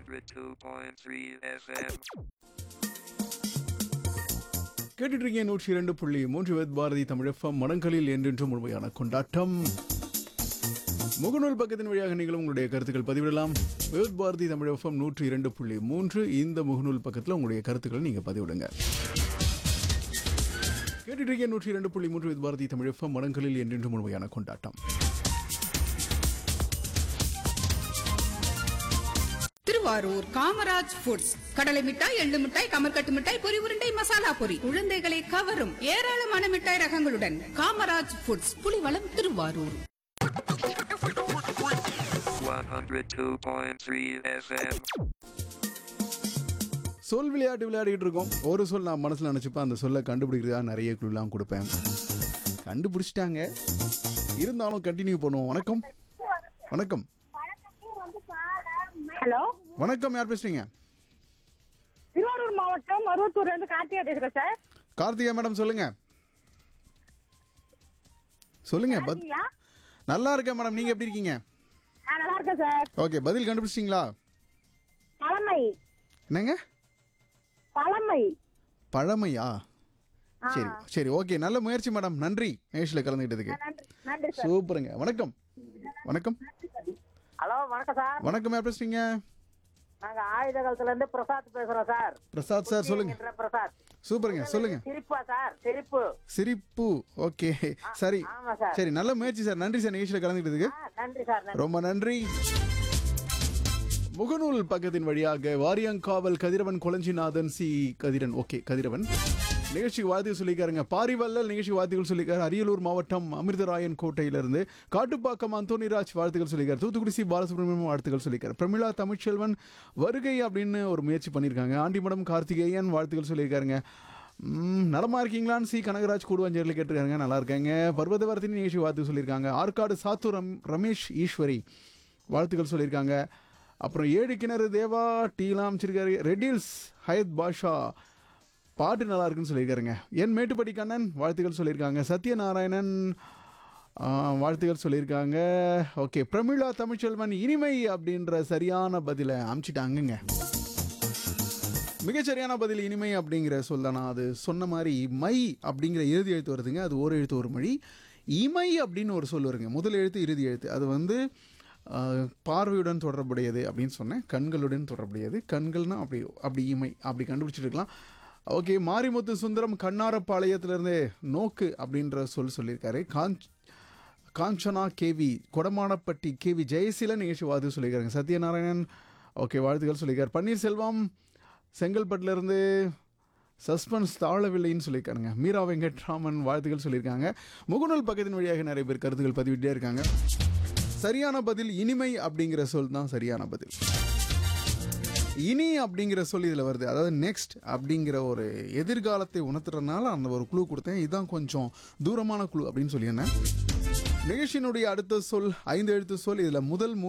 102.3 FM. கேட்டுட்டு இருக்கீங்க நூற்றி இரண்டு புள்ளி மூன்று வேத் பாரதி தமிழகம் மடங்களில் என்றென்றும் முழுமையான கொண்டாட்டம் முகநூல் பக்கத்தின் வழியாக நீங்களும் உங்களுடைய கருத்துக்கள் பதிவிடலாம் வேத் பாரதி தமிழகம் நூற்றி இரண்டு புள்ளி மூன்று இந்த முகநூல் பக்கத்தில் உங்களுடைய கருத்துக்களை நீங்கள் பதிவிடுங்க கேட்டுட்டு இருக்கீங்க நூற்றி இரண்டு புள்ளி மூன்று வேத் பாரதி தமிழகம் மடங்களில் என்றென்றும் முழுமையான கொண்டாட்டம் திருவாரூர் காமராஜ் ஃபுட்ஸ் கடலை மிட்டாய் எள்ளு மிட்டாய் கமர்கட்டு மிட்டாய் பொரி உருண்டை மசாலா பொரி குழந்தைகளை கவரும் ஏராளமான மிட்டாய் ரகங்களுடன் காமராஜ் ஃபுட்ஸ் புலிவளம் திருவாரூர் 102.3 FM. சொல் விளையாட்டு விளையாடிட்டு இருக்கோம் ஒரு சொல் நான் மனசில் நினச்சிப்பேன் அந்த சொல்லை கண்டுபிடிக்கிறதா நிறைய குழுலாம் கொடுப்பேன் கண்டுபிடிச்சிட்டாங்க இருந்தாலும் கண்டினியூ பண்ணுவோம் வணக்கம் வணக்கம் ஹலோ வணக்கம் யார் பேசுறீங்க திருவாரூர் மாவட்டம் மருவத்தூர்ல இருந்து கார்த்திகா பேசுறேன் சார் கார்த்திகா மேடம் சொல்லுங்க சொல்லுங்க பத் ஐயா நல்லா இருக்கேன் மேடம் நீங்க எப்படி இருக்கீங்க நான் நல்லா இருக்கேன் சார் ஓகே பதில் கண்டுபிடிச்சிங்களா பழமை என்னங்க பழமை பழமையா சரி சரி ஓகே நல்ல முயற்சி மேடம் நன்றி நேஷில் கலந்துக்கிட்டதுக்கு நன்றி நன்றி சார் சூப்பருங்க வணக்கம் வணக்கம் ஹலோ வணக்கம் சார் வணக்கம் யார் பேசுறீங்க நாங்க ஆயுத காலத்துல இருந்து பிரசாத் பேசுறோம் சார் பிரசாத் சார் சொல்லுங்க என்ற பிரசாத் சூப்பருங்க சொல்லுங்க சிரிப்பா சார் சிரிப்பு சிரிப்பு ஓகே சரி ஆமா சார் சரி நல்ல முயற்சி சார் நன்றி சார் நிகழ்ச்சியில் கலந்துக்கிட்டதுக்கு ஆ, நன்றி சார் நன்றி ரொம்ப நன்றி முகநூல் பக்கத்தின் வழியாக வாரியங்காவல் கதிரவன் கொளஞ்சிநாதன் சி கதிரன் ஓகே கதிரவன் நிகழ்ச்சிக்கு வாழ்த்துக்கள் சொல்லிக்காருங்க பாரிவல்லல் நிகழ்ச்சி வாழ்த்துக்கள் சொல்லிக்காரு அரியலூர் மாவட்டம் அமிர்தராயன் கோட்டையிலிருந்து காட்டுப்பாக்கம் அந்தோனிராஜ் வாழ்த்துக்கள் சொல்லிக்காரு தூத்துக்குடி சி பாலசுப்ரமணியம் வாழ்த்துக்கள் சொல்லிக்காரு பிரமிளா தமிழ்ச்செல்வன் வருகை அப்படின்னு ஒரு முயற்சி பண்ணியிருக்காங்க ஆண்டிமடம் கார்த்திகேயன் வாழ்த்துக்கள் சொல்லியிருக்காருங்க ம், நலமா இருக்கீங்களான்னு சி கனகராஜ் கூடுவாஞ்சேரியில் கேட்டிருக்காங்க நல்லா இருக்காங்க பர்வதவர்த்தினி நிகழ்ச்சி வாழ்த்து சொல்லியிருக்காங்க ஆற்காடு சாத்தூர் ரம் ரமேஷ் ஈஸ்வரி வாழ்த்துக்கள் சொல்லியிருக்காங்க அப்புறம் ஏழு கிணறு தேவா டீலாம் அமைச்சிருக்காரு ரெட்டில்ஸ் ஹயத் பாஷா பாட்டு நல்லா இருக்குன்னு சொல்லியிருக்காருங்க என் மேட்டுப்பட்டி கண்ணன் வாழ்த்துக்கள் சொல்லியிருக்காங்க சத்யநாராயணன் ஆ, வாழ்த்துக்கள் சொல்லியிருக்காங்க ஓகே பிரமிளா தமிழ்ச்செல்வன் இனிமை அப்படின்ற சரியான பதிலை அமுச்சிட்டாங்கங்க மிகச்சரியான பதில் இனிமை அப்படிங்கிற சொல்லனா அது சொன்ன மாதிரி மை அப்படிங்கிற இறுதி எழுத்து வருதுங்க அது ஒரு எழுத்து ஒரு மொழி இமை அப்படின்னு ஒரு சொல் வருங்க முதல் எழுத்து இறுதி எழுத்து அது வந்து ஆஹ், பார்வையுடன் தொடர்புடையது அப்படின்னு சொன்னேன் கண்களுடன் தொடர்புடையது கண்கள்னா அப்படி அப்படி இமை அப்படி கண்டுபிடிச்சிருக்கலாம் ஓகே மாரிமுத்து சுந்தரம் கண்ணாரப்பாளையத்திலிருந்து நோக்கு அப்படின்ற சொல் சொல்லியிருக்காரு காஞ்ச் காஞ்சனா கேவி கொடமானப்பட்டி கேவி ஜெயசீலன் நிகழ்ச்சி வாழ்த்து சொல்லியிருக்காங்க சத்யநாராயணன் ஓகே வாழ்த்துக்கள் சொல்லியிருக்காரு பன்னீர்செல்வம் செங்கல்பட்டுலேருந்து சஸ்பென்ஸ் தாழவில்லைன்னு சொல்லியிருக்காருங்க மீரா வெங்கட்ராமன் வாழ்த்துக்கள் சொல்லியிருக்காங்க முகநூல் பக்கத்தின் வழியாக நிறைய பேர் கருத்துக்கள் பதிவிட்டே இருக்காங்க சரியான பதில் இனிமை அப்படிங்கிற சொல் தான் சரியான பதில் இனி அப்படிங்கிற சொல் இதில் வருது அதாவது நெக்ஸ்ட் அப்படிங்கிற ஒரு எதிர்காலத்தை உணர்த்துறதுனால அந்த ஒரு குழு கொடுத்தேன் இதுதான் கொஞ்சம் தூரமான குழு அப்படின்னு சொல்லியிருந்தேன் நிகழ்ச்சியினுடைய அடுத்த சொல் ஐந்து எழுத்து சொல் இதில் முதல் மூ